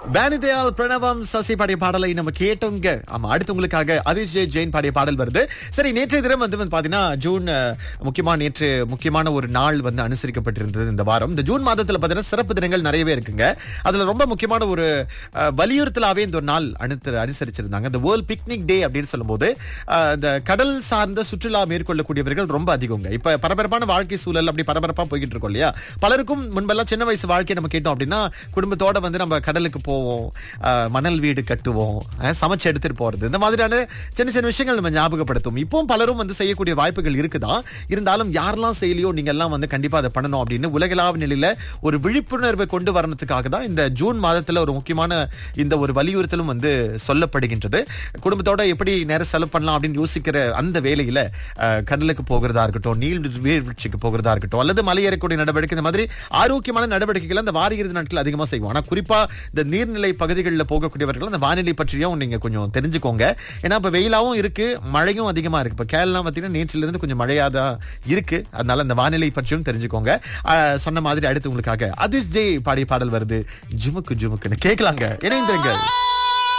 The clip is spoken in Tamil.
பேனிதயால் பிரணவம் சசி பாடிய பாடலை நம்ம கேட்டோங்க ஆமா அடுத்து உங்களுக்காக அதிஷ் ஜெய் ஜெயின் பாடிய பாடல் வருது சரி நேற்றைய தினம் வந்து வந்து பாத்தீங்கன்னா ஜூன் அஹ், முக்கியமா நேற்று முக்கியமான ஒரு நாள் வந்து அனுசரிக்கப்பட்டிருந்தது இந்த வாரம் இந்த ஜூன் மாதத்துல பாத்தீங்கன்னா சிறப்பு தினங்கள் நிறையவே இருக்குங்க அதுல ரொம்ப முக்கியமான ஒரு அஹ், வலியுறுத்தலாவே இந்த ஒரு நாள் அனுத்து அனுசரிச்சிருந்தாங்க இந்த வேர்ல்ட் பிக்னிக் டே அப்படின்னு சொல்லும்போது அஹ், இந்த கடல் சார்ந்த சுற்றுலா மேற்கொள்ளக்கூடியவர்கள் ரொம்ப அதிகங்க இப்ப பரபரப்பான வாழ்க்கை சூழல் அப்படி பரபரப்பா போய்கிட்டு இருக்கோம் இல்லையா பலருக்கும் முன்பெல்லாம் சின்ன வயசு வாழ்க்கையை நம்ம கேட்டோம் அப்படின்னா குடும்பத்தோட வந்து நம்ம கடலுக்கு போவோம் அஹ், மணல் வீடு கட்டுவோம் அஹ், சமைச்சு எடுத்துட்டு போறது இந்த மாதிரியான சின்ன சின்ன விஷயங்கள் நம்ம ஞாபகப்படுத்தும் இப்பவும் பலரும் வந்து செய்யக்கூடிய வாய்ப்புகள் இருக்குதான் இருந்தாலும் யாரெல்லாம் செய்யலையோ நீங்க எல்லாம் வந்து கண்டிப்பா அதை பண்ணணும் அப்படின்னு உலகளாவ நிலையில ஒரு விழிப்புணர்வை கொண்டு வரணுத்துக்காக தான் இந்த ஜூன் மாதத்துல ஒரு முக்கியமான இந்த ஒரு வலியுறுத்தலும் வந்து சொல்லப்படுகின்றது குடும்பத்தோட எப்படி நேரம் செலவு பண்ணலாம் அப்படின்னு யோசிக்கிற அந்த வேலையில அஹ், கடலுக்கு போகிறதா இருக்கட்டும் நீள் நீர்வீழ்ச்சிக்கு போகிறதா இருக்கட்டும் அல்லது மலையேறக்கூடிய நடவடிக்கை இந்த மாதிரி ஆரோக்கியமான நடவடிக்கைகள் அந்த வார இறுதி நாட்கள் அதிகமா செய்வோம் ஆனா குறிப்பா இந்த நீர்நிலை பகுதிகளில் போகக்கூடியவர்கள் அந்த வானிலை பற்றியும் நீங்க கொஞ்சம் தெரிஞ்சுக்கோங்க ஏன்னா இப்ப வெயிலாவும் இருக்கு மழையும் அதிகமா இருக்கு இப்ப கேரளா பாத்தீங்கன்னா நேற்றில இருந்து கொஞ்சம் மழையாதான் இருக்கு அதனால அந்த வானிலை பற்றியும் தெரிஞ்சுக்கோங்க அஹ், சொன்ன மாதிரி அடுத்து உங்களுக்காக அதிஷ் ஜெய் பாடிய பாடல் வருது ஜுமுக்கு ஜுமுக்குன்னு கேட்கலாங்க இணைந்திருங்கள்